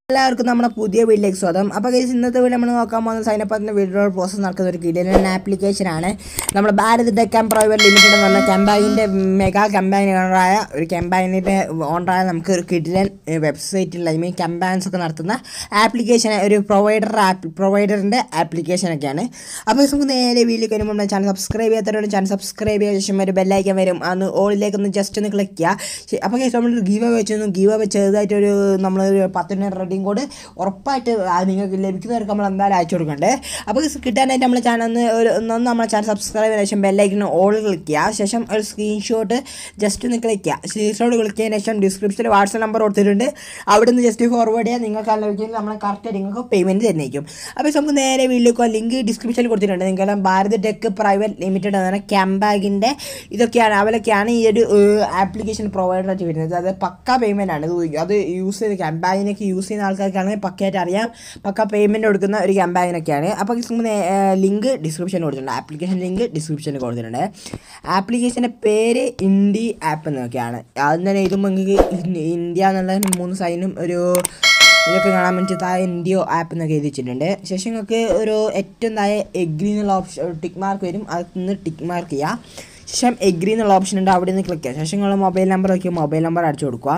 എല്ലാവർക്കും നമ്മുടെ പുതിയ വീട്ടിലേക്ക് സ്വാഗതം അപ്പോൾ ഗൈസ് ഇന്നത്തെ വീഡിയോ നമ്മൾ നോക്കാൻ പോകുന്ന സൈനപ്പത്തിൻ്റെ വീഡിയോ പ്രോസസ്സ് നടക്കുന്ന ഒരു കിടിലൻ ആപ്ലിക്കേഷനാണ് നമ്മുടെ ഭാരത് ഡെക്കാൻ പ്രൈവറ്റ് ലിമിറ്റഡ് എന്ന് പറഞ്ഞ കമ്പാനിൻ്റെ മെഗാ കമ്പാനിയായ ഒരു കമ്പാനിൻ്റെ ഓണറായ നമുക്ക് ഒരു കിടിലൻ വെബ്സൈറ്റിൽ ഐ മീൻ കമ്പാൻസ് ഒക്കെ നടത്തുന്ന ആപ്ലിക്കേഷൻ ഒരു പ്രൊവൈഡർ ആപ്പ് പ്രൊവൈഡറിൻ്റെ ആപ്ലിക്കേഷനൊക്കെയാണ് അപ്പോൾ നമുക്ക് നേരെ വീട്ടിലേക്ക് വരുമ്പോൾ നമ്മുടെ ചാനൽ സബ്സ്ക്രൈബ് ചെയ്യാത്തവരോട് ചാനൽ സബ്സ്ക്രൈബ് ചെയ്ത ശേഷം ഒരു ബെല്ലൈക്കൻ വരും അന്ന് ഓളിലേക്ക് ഒന്ന് ജസ്റ്റ് ഒന്ന് ക്ലിക്ക് ചെയ്യുക അപ്പോൾ ഗൈസ് നമ്മൾ ഗീവ് വെച്ചു ഗീവ് അവ ചെറുതായിട്ടൊരു നമ്മളൊരു പത്തിന് റെഡിങ് കോഡ് ഉറപ്പായിട്ട് അത് നിങ്ങൾക്ക് ലഭിക്കുന്നവർക്ക് നമ്മൾ എന്തായാലും അയച്ചു കൊടുക്കണ്ടേ അപ്പോൾ ഇത് കിട്ടാനായിട്ട് നമ്മുടെ ചാനൽ ഒന്ന് ഒരു ഒന്ന് നമ്മുടെ ചാനൽ സബ്സ്ക്രൈബ് ചെയ്ത ശേഷം ബെല്ലൈക്കിന് ഓൾ ക്ലിക്ക് ചെയ്യുക ശേഷം ഒരു സ്ക്രീൻഷോട്ട് ജസ്റ്റ് ഒന്ന് ക്ലിക്ക് ചെയ്യുക സ്ക്രീൻഷോട്ട് ക്ലിക്ക് ചെയ്തതിന് ശേഷം ഡിസ്ക്രിപ്ഷനിൽ വാട്സപ്പ് നമ്പർ കൊടുത്തിട്ടുണ്ട് അവിടെ നിന്ന് ജസ്റ്റ് ഫോർവേഡ് ചെയ്യാൻ നിങ്ങൾക്ക് ലഭിക്കുന്നത് നമ്മൾ കറക്റ്റ് നിങ്ങൾക്ക് പേയ്മെൻറ്റ് തന്നേക്കും അപ്പോൾ നമുക്ക് നേരെ വീട്ടിലേക്ക് ലിങ്ക് ഡിസ്ക്രിപ്ഷനിൽ കൊടുത്തിട്ടുണ്ട് നിങ്ങൾക്ക് ഭാരത് ടെക് പ്രൈവറ്റ് ലിമിറ്റഡ് എന്ന് പറഞ്ഞാൽ ക്യാമ്പാഗിൻ്റെ ഇതൊക്കെയാണ് അവരൊക്കെയാണ് ഈ ഒരു ആപ്ലിക്കേഷൻ പ്രൊവൈഡർ ആയിട്ട് വരുന്നത് അത് പക്ക പേയ്മെൻ്റ് ആണ് ഇത് അത് യൂസ് ചെയ്ത് ക്യാമ്പാഗിനൊക്കെ യൂസ് ചെയ്യുന്ന ആൾക്കാർക്കാണെങ്കിൽ പക്കയായിട്ട് അറിയാം പക്ക പേയ്മെൻറ്റ് കൊടുക്കുന്ന ഒരു ക്യാമ്പാഗിനൊക്കെയാണ് അപ്പോൾ ലിങ്ക് ഡിസ്ക്രിപ്ഷനിൽ കൊടുത്തിട്ടുണ്ട് ആപ്ലിക്കേഷൻ ലിങ്ക് ഡിസ്ക്രിപ്ഷനിൽ കൊടുത്തിട്ടുണ്ട് ആപ്ലിക്കേഷൻ്റെ പേര് ഇൻഡി ആപ്പ് എന്നൊക്കെയാണ് ആദ്യം തന്നെ ഇതുമ്പോൾ നിങ്ങൾക്ക് ഇന്ത്യ എന്നുള്ള മൂന്ന് സൈനും ഒരു ഇതൊക്കെ കാണാൻ വേണ്ടി താഴെ ഇന്ത്യോ ആപ്പ് എന്നൊക്കെ എഴുതി വെച്ചിട്ടുണ്ട് ശേഷം നിങ്ങൾക്ക് ഒരു ഏറ്റവും താഴെ എഗ്രി എന്നുള്ള ഓപ്ഷൻ ടിക്ക് മാർക്ക് വരും അതിൽ നിന്ന് ടിക്ക് മാർക്ക് ചെയ്യുക ശേഷം എഗ്രി എന്നുള്ള ഓപ്ഷൻ ഉണ്ട് അവിടെ നിന്ന് ക്ലിക്ക് ചെയ്യുക ശേഷം നിങ്ങൾ മൊബൈൽ നമ്പർ നോക്കി മൊബൈൽ നമ്പർ അടിച്ചു കൊടുക്കുക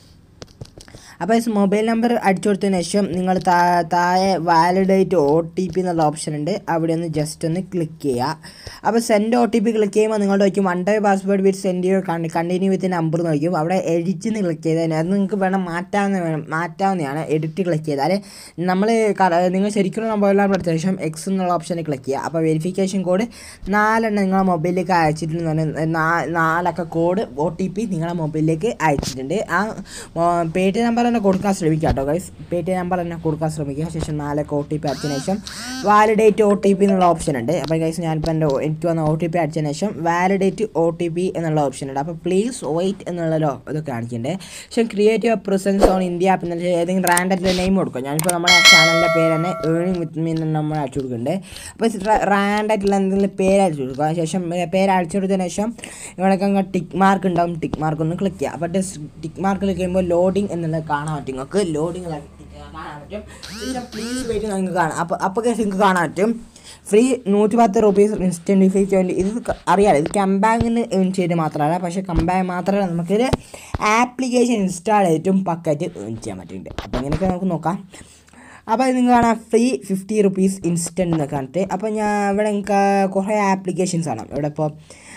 അപ്പോൾ മൊബൈൽ നമ്പർ അടിച്ചു കൊടുത്തതിന് ശേഷം നിങ്ങൾ താ താഴെ വാലിഡേറ്റ് ഒ ടി പി എന്നുള്ള ഓപ്ഷൻ ഉണ്ട് അവിടെ ഒന്ന് ജസ്റ്റ് ഒന്ന് ക്ലിക്ക് ചെയ്യുക അപ്പോൾ send O T P click ചെയ്യുമ്പോൾ നിങ്ങൾ നോക്കും one time password with send your continue with number നോക്കും അവിടെ എഡിറ്റ് എന്ന് ക്ലിക്ക് ചെയ്താൽ അത് നിങ്ങൾക്ക് വേണം മാറ്റാവുന്ന വേണം മാറ്റാവുന്നതാണ് എഡിറ്റ് ക്ലിക്ക് ചെയ്താൽ നമ്മൾ നിങ്ങൾ ശരിക്കും മൊബൈൽ നമ്പർ എടുത്ത ശേഷം എക്സ് എന്നുള്ള ഓപ്ഷനിൽ ക്ലിക്ക് ചെയ്യുക അപ്പോൾ വെരിഫിക്കേഷൻ കോഡ് നാലെണ്ണം നിങ്ങളെ മൊബൈലിലേക്ക് അയച്ചിട്ടുണ്ട് നാലക്ക കോഡ് ഒ ടി പി നിങ്ങളെ മൊബൈലിലേക്ക് അയച്ചിട്ടുണ്ട് ആ പേ ടി നമ്പർ തന്നെ കൊടുക്കാൻ ശ്രമിക്കുക കേട്ടോ ഗൈസ് പേ ടി നമ്പർ തന്നെ കൊടുക്കാൻ ശ്രമിക്കുക ശേഷം നാലൊക്കെ ഒ ടി പി അടിച്ചതിന് ശേഷം വാലിഡേറ്റ് ഒ ടി പി എന്നുള്ള ഓപ്ഷൻ ഉണ്ട് അപ്പോൾ ഗൈസ് ഞാനിപ്പോൾ എൻ്റെ എനിക്ക് വന്ന ഒ ടി പി അടിച്ചതിന് ശേഷം വാലിഡേറ്റ് ഒ ടി പി എന്നുള്ള ഓപ്ഷൻ ഉണ്ട് അപ്പോൾ പ്ലീസ് വെയിറ്റ് എന്നുള്ളല്ലോ ഇതൊക്കെ കാണിക്കുന്നുണ്ട് പക്ഷേ create your presence on India app എന്നുള്ള ഏതെങ്കിലും റാൻഡായിട്ടുള്ള നെയിം കൊടുക്കും ഞാനിപ്പോൾ നമ്മുടെ ചാനലിൻ്റെ പേര് തന്നെ ഏണിംഗ് വിത്ത് മീ എന്ന് നമ്മൾ അയച്ചു കൊടുക്കുന്നുണ്ട് അപ്പോൾ റാൻഡായിട്ടുള്ള എന്തെങ്കിലും പേര് അയച്ചു കൊടുക്കുക ശേഷം പേര് അയച്ചു കൊടുത്തതിന് ശേഷം ഇവിടെയൊക്കെ അങ്ങ് ടിക്ക് മാർക്ക് ഉണ്ടാവും ടിക്ക് മാർക്ക് ഒന്ന് ക്ലിക്ക് ചെയ്യുക അപ്പോൾ ടിക്ക് മാർക്ക് ക്ലിക്ക് ചെയ്യുമ്പോൾ ലോഡിംഗ് എന്നുള്ളത് കാണാൻ പറ്റും നിങ്ങൾക്ക് ലോഡിംഗ് കാണാൻ പറ്റും പ്ലീസ് വെയിറ്റ് നിങ്ങൾക്ക് കാണാം അപ്പോൾ അപ്പോൾ നിങ്ങൾക്ക് കാണാൻ പറ്റും ഫ്രീ നൂറ്റി പത്ത് റുപ്പീസ് ഇൻസ്റ്റൻറ്റ് ഫീ ട്വൻറ്റി ഇത് അറിയാലോ ഇത് കമ്പാങ്ങിന് ഏൺ ചെയ്ത് മാത്രമല്ല പക്ഷേ കമ്പാങ് മാത്രമല്ല നമുക്കൊരു ആപ്ലിക്കേഷൻ ഇൻസ്റ്റാൾ ചെയ്തിട്ടും പക്കായിട്ട് ഏൺ ചെയ്യാൻ പറ്റുന്നുണ്ട് അപ്പോൾ ഇങ്ങനെയൊക്കെ നമുക്ക് നോക്കാം അപ്പോൾ നിങ്ങൾ കാണാം ഫ്രീ ഫിഫ്റ്റി റുപ്പീസ് ഇൻസ്റ്റൻറ്റ് എന്നൊക്കെ കണ്ടിട്ട് അപ്പോൾ ഞാൻ ഇവിടെ നിങ്ങൾക്ക് കുറേ ആപ്ലിക്കേഷൻസ് കാണാം ഇവിടെ ഇപ്പോൾ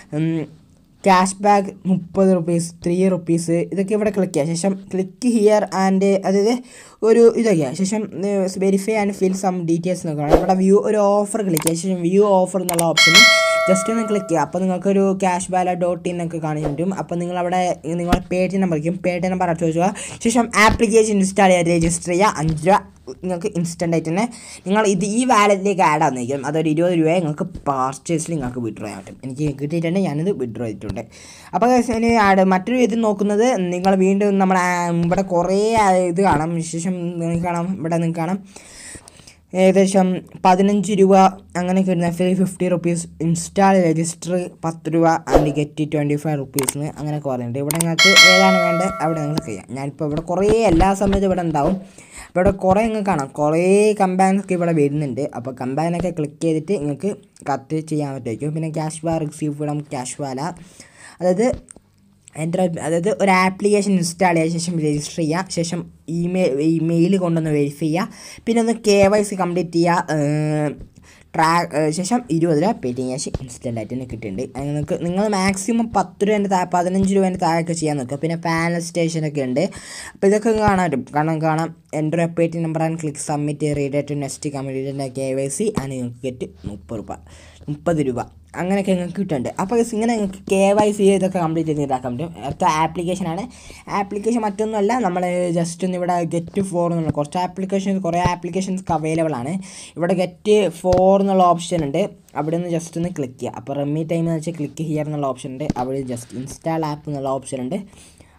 ക്യാഷ് ബാക്ക് മുപ്പത് റുപ്പീസ് ത്രീ റുപ്പീസ് ഇതൊക്കെ ഇവിടെ ക്ലിക്ക് ചെയ്യാം ശേഷം ക്ലിക്ക് ഹിയർ ആൻഡ് അതായത് ഒരു ഇതൊക്കെയാണ് ശേഷം verify and fill some details നോക്കണം ഇവിടെ വ്യൂ ഒരു ഓഫർ ക്ലിക്ക് ചെയ്യുക ശേഷം വ്യൂ ഓഫർ എന്നുള്ള ഓപ്ഷനും ജസ്റ്റ് ഒന്ന് ക്ലിക്ക് ചെയ്യുക അപ്പോൾ നിങ്ങൾക്കൊരു ക്യാഷ് ബാല ഡോട്ട് ഇൻ ഒക്കെ കാണാൻ പറ്റും അപ്പോൾ നിങ്ങളവിടെ നിങ്ങളുടെ പേ ടി നമ്പർ വയ്ക്കും പേ ടി നമ്പർ അടിച്ചു വെക്കുക ശേഷം ആപ്ലിക്കേഷൻ ഇൻസ്റ്റാൾ ചെയ്യുക രജിസ്റ്റർ ചെയ്യുക അഞ്ച് രൂപ നിങ്ങൾക്ക് ഇൻസ്റ്റൻ്റ് ആയിട്ട് തന്നെ നിങ്ങൾ ഇത് ഈ വാലറ്റിലേക്ക് ആഡ് ആവുന്നതായിരിക്കും അതൊരു ഇരുപത് രൂപ നിങ്ങൾക്ക് പർച്ചേസിൽ നിങ്ങൾക്ക് വിഡ്രോ ചെയ്യാൻ പറ്റും എനിക്ക് കിട്ടിയിട്ടുണ്ട് ഞാനിത് വിഡ്രോ ചെയ്തിട്ടുണ്ട് അപ്പോൾ ഇനി ആഡ് മറ്റൊരു ഇത് നോക്കുന്നത് നിങ്ങൾ വീണ്ടും നമ്മുടെ ഇവിടെ കുറേ ഇത് കാണാം വിശേഷം നിങ്ങൾക്ക് കാണാം ഇവിടെ നിങ്ങൾക്ക് കാണാം ഏകദേശം പതിനഞ്ച് രൂപ അങ്ങനെ കിട്ടുന്ന free fifty rupees install register പത്ത് രൂപ ആൻഡ് ഗെറ്റ് ട്വൻറ്റി ഫൈവ് റുപ്പീസിന് അങ്ങനെയൊക്കെ പറയുന്നുണ്ട് ഇവിടെ നിങ്ങൾക്ക് ഏതാണ് വേണ്ടത് അവിടെ നിങ്ങൾ ചെയ്യാം ഞാനിപ്പോൾ ഇവിടെ കുറേ എല്ലാ സമയത്തും ഇവിടെ ഉണ്ടാവും അപ്പോൾ ഇവിടെ കുറേ നിങ്ങൾക്ക് കാണാം കുറേ കമ്പാനൊക്കെ ഇവിടെ വരുന്നുണ്ട് അപ്പോൾ കമ്പാനൊക്കെ ക്ലിക്ക് ചെയ്തിട്ട് നിങ്ങൾക്ക് കത്ത് ചെയ്യാൻ പറ്റുമായിരിക്കും പിന്നെ ക്യാഷ് ബാർ റിസീവ് ചെയ്യണം ക്യാഷ് വാല അതായത് എൻ്റെ അതായത് ഒരു ആപ്ലിക്കേഷൻ ഇൻസ്റ്റാൾ ചെയ്ത ശേഷം രജിസ്റ്റർ ചെയ്യുക ശേഷം ഇമെയിൽ ഇമെയിൽ കൊണ്ടൊന്ന് വെരിഫൈ ചെയ്യുക പിന്നെ ഒന്ന് കെ വൈ സി കംപ്ലീറ്റ് ചെയ്യുക ട്രാ ശേഷം ഇരുപത് രൂപ പേ ടി ക്യാഷ് ഇൻസ്റ്റൻ്റ് ആയിട്ട് തന്നെ കിട്ടുന്നുണ്ട് നിങ്ങൾക്ക് നിങ്ങൾ മാക്സിമം പത്ത് രൂപേൻ്റെ താഴെ പതിനഞ്ച് രൂപേൻ്റെ താഴെയൊക്കെ ചെയ്യാൻ നോക്കുക പിന്നെ പാനൽ സ്റ്റേഷനൊക്കെ ഉണ്ട് അപ്പോൾ ഇതൊക്കെ കാണാൻ പറ്റും കാരണം കാണാം എൻ്റെ pay T number and click submit read to next complete K Y C and നിങ്ങൾക്ക് ഗെറ്റ് മുപ്പത് രൂപ മുപ്പത് രൂപ അങ്ങനെയൊക്കെ നിങ്ങൾക്ക് കിട്ടുന്നുണ്ട് അപ്പോൾ ഇങ്ങനെ നിങ്ങൾക്ക് കെ വൈ സി ഇതൊക്കെ കംപ്ലീറ്റ് ചെയ്ത് ഇതാക്കാൻ പറ്റും അടുത്ത ആപ്ലിക്കേഷനാണ് ആപ്ലിക്കേഷൻ മറ്റൊന്നുമല്ല നമ്മൾ ജസ്റ്റ് ഒന്ന് ഇവിടെ ഗെറ്റ് ഫോർ എന്നുള്ള കുറച്ച് ആപ്ലിക്കേഷൻസ് കുറേ ആപ്ലിക്കേഷൻസ് അവൈലബിൾ ആണ് ഇവിടെ ഗെറ്റ് ഫോർ എന്നുള്ള ഓപ്ഷൻ ഉണ്ട് അവിടെ നിന്ന് ജസ്റ്റ് ഒന്ന് ക്ലിക്ക് ചെയ്യുക അപ്പോൾ റമ്മി ടൈം എന്ന് വെച്ചാൽ ക്ലിക്ക് ഹിയർ എന്നുള്ള ഓപ്ഷൻ ഉണ്ട് അവിടെ ജസ്റ്റ് ഇൻസ്റ്റാൾ ആപ്പ് എന്നുള്ള ഓപ്ഷൻ ഉണ്ട്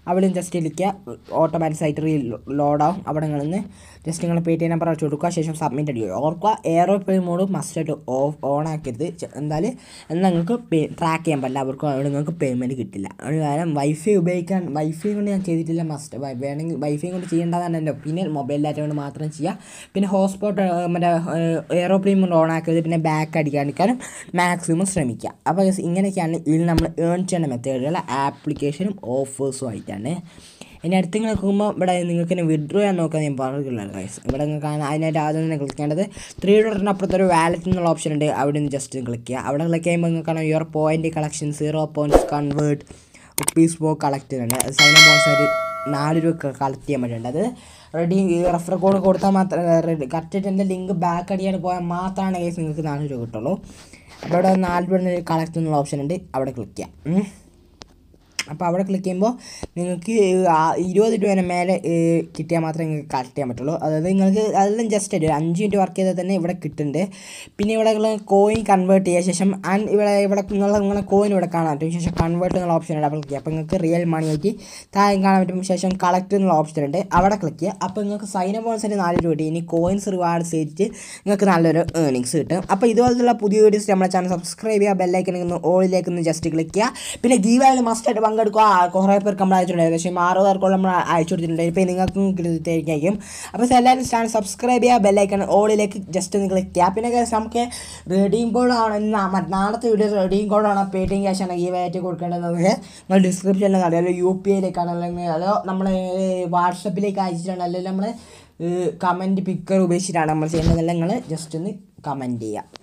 അവിടെയും ജസ്റ്റ് ക്ലിക്കുക ഓട്ടോമാറ്റിക് ആയിട്ട് റീ ലോഡാവും അവിടെ നിങ്ങൾ നിന്ന് ജസ്റ്റ് നിങ്ങൾ പേ ടി എം നമ്പർ അടിച്ചു കൊടുക്കുക ശേഷം സബ്മിറ്റ് അടിക്കുക ഓർക്കുക എയറോപ്ലെയിൻ മോഡ് മസ്റ്റായിട്ട് ഓഫ് ഓൺ ആക്കരുത് ചെ- എന്തായാലും എന്നാൽ നിങ്ങൾക്ക് പേ ട്രാക്ക് ചെയ്യാൻ പറ്റില്ല അവർക്ക് അവിടെ നിങ്ങൾക്ക് പേയ്മെൻറ്റ് കിട്ടില്ല അത് കാരണം വൈഫൈ ഉപയോഗിക്കാൻ വൈഫൈ കൊണ്ട് ഞാൻ ചെയ്തിട്ടില്ല മസ്റ്റ് വേണമെങ്കിൽ വൈഫൈ കൊണ്ട് ചെയ്യേണ്ടതാണ് എൻ്റെ ഒപ്പീനിയൻ മൊബൈൽ ഡാറ്റ കൊണ്ട് മാത്രം ചെയ്യുക പിന്നെ ഹോട്ട്സ്പോട്ട് മറ്റേ എയറോപ്ലെയിൻ കൊണ്ട് ഓൺ ആക്കരുത് പിന്നെ ബാക്ക് അടിക്കാണ്ടിരിക്കാനും മാക്സിമം ശ്രമിക്കുക അപ്പോൾ guys, ഇങ്ങനെയൊക്കെയാണ് ഇതിൽ നമ്മൾ ഏൺ ചെയ്യുന്ന മെത്തേഡുകൾ ആപ്ലിക്കേഷനും ഓഫേഴ്സും ആയിട്ടാണ് ഇനി അടുത്ത് നിങ്ങൾ നോക്കുമ്പോൾ ഇവിടെ നിങ്ങൾക്ക് തന്നെ വിഡ്രോ ചെയ്യാൻ നോക്കാൻ ഞാൻ പറഞ്ഞിട്ടുള്ളത് ഗൈസ് ഇവിടെ നിങ്ങൾക്ക് കാണാൻ അതിനായിട്ട് ആദ്യം തന്നെ ക്ലിക്ക് ചെയ്യേണ്ടത് ത്രീ ഡോളറിന് അപ്പുറത്ത് ഒരു വാലറ്റ് എന്നുള്ള ഓപ്ഷൻ ഉണ്ട് അവിടെ നിന്ന് ജസ്റ്റ് ക്ലിക്ക് ചെയ്യുക അവിടെ ക്ലിക്ക് ചെയ്യുമ്പോൾ നിങ്ങൾക്ക് കാണാം your point collection zero points convert rupees ബോ കളക്ട് ചെയ്യുന്നുണ്ട് സൈൻ ബോൺസ് ആയിട്ട് നാല് രൂപ കളക്ട് ചെയ്യാൻ പറ്റുന്നുണ്ട് അത് റെഡി റെഫർ കോഡ് കൊടുത്താൽ മാത്രം കറക്റ്റായിട്ട് എൻ്റെ ലിങ്ക് ബാക്ക് അടിയാൻ പോയാൽ മാത്രമാണ് കേസ് നിങ്ങൾക്ക് നാല് രൂപ കിട്ടുള്ളൂ അപ്പോൾ അവിടെ നാല് രൂപ കളക്ട് എന്നുള്ള ഓപ്ഷൻ ഉണ്ട് അവിടെ ക്ലിക്ക് ചെയ്യാം ഉം. അപ്പോൾ അവിടെ ക്ലിക്ക് ചെയ്യുമ്പോൾ നിങ്ങൾക്ക് ആ ഇരുപത് രൂപേനെ മേലെ ഏഹ്, കിട്ടിയാൽ മാത്രമേ നിങ്ങൾക്ക് കളക്ട് ചെയ്യാൻ പറ്റുള്ളൂ അതായത് നിങ്ങൾക്ക് അതെല്ലാം ജസ്റ്റ് ഒരു അഞ്ച് മിനിറ്റ് വർക്ക് ചെയ്താൽ തന്നെ ഇവിടെ കിട്ടുന്നുണ്ട് പിന്നെ ഇവിടെ നിങ്ങൾ കോയിൻ കൺവേർട്ട് ചെയ്ത ശേഷം അൻ ഇവിടെ ഇവിടെ നിങ്ങൾ നിങ്ങളെ കോയിൻ ഇവിടെ കാണാൻ പറ്റും ശേഷം കൺവേർട്ട് എന്നുള്ള ഓപ്ഷൻ ഉണ്ട് അവിടെ ക്ലിക്ക് ചെയ്യുക അപ്പോൾ നിങ്ങൾക്ക് റിയൽ മണി ആയിട്ട് താഴെ കാണാൻ പറ്റും ശേഷം കളക്ട് എന്നുള്ള ഓപ്ഷൻ ഉണ്ട് അവിടെ ക്ലിക്ക് ചെയ്യുക അപ്പോൾ നിങ്ങൾക്ക് സൈൻ അപ്പ് ബോൺസിന് നാല് രൂപ കിട്ടി ഇനി കോയിൻസ് റിവാർഡ്സ് ചെയ്തിട്ട് നിങ്ങൾക്ക് നല്ലൊരു ഏർണിങ്സ് കിട്ടും അപ്പോൾ ഇതുപോലത്തുള്ള പുതിയ വീഡിയോസ് നമ്മുടെ ചാനൽ സബ്സ്ക്രൈബ് ചെയ്യുക ബെല്ലൈക്കൻ ഒന്ന് ഓളിലേക്ക് ഒന്ന് ജസ്റ്റ് ക്ലിക്ക് ചെയ്യുക പിന്നെ ദീപാവലി മസ്റ്റായിട്ട് പങ്കെടുക്കുക ആ, കുറേ പേർക്ക് നമ്മൾ അയച്ചിട്ടുണ്ട് ഏകദേശം ആറ് പേർക്കുള്ള നമ്മൾ അയച്ചു കൊടുത്തിട്ടുണ്ട് ഇപ്പോൾ നിങ്ങൾക്കും കിട്ടിയിരിക്കും അപ്പോൾ എല്ലാവരും ചാനൽ സബ്സ്ക്രൈബ് ചെയ്യുക ബെല്ലൈക്കൺ ഓളിലേക്ക് ജസ്റ്റ് ഒന്ന് ക്ലിക്ക് ചെയ്യുക പിന്നെ guys, നമുക്ക് റെഡീം കോഡാണ് നാളത്തെ വീഡിയോ റെഡീം കോഡാണ് പേ ടി എം ക്യാഷ് ആണ് ഈ ആയിട്ട് കൊടുക്കേണ്ടതെന്നൊക്കെ നിങ്ങൾ ഡിസ്ക്രിപ്ഷനിൽ അറിയാലോ യു പി ഐയിലേക്കാണ് അല്ലെങ്കിൽ അതോ നമ്മൾ വാട്സപ്പിലേക്ക് അയച്ചിട്ടാണ് അല്ലെങ്കിൽ നമ്മൾ കമൻറ്റ് പിക്കർ ഉപയോഗിച്ചിട്ടാണ് നമ്മൾ ചെയ്യുന്നതെല്ലാം നിങ്ങൾ ജസ്റ്റ് ഒന്ന് കമൻറ്റ് ചെയ്യുക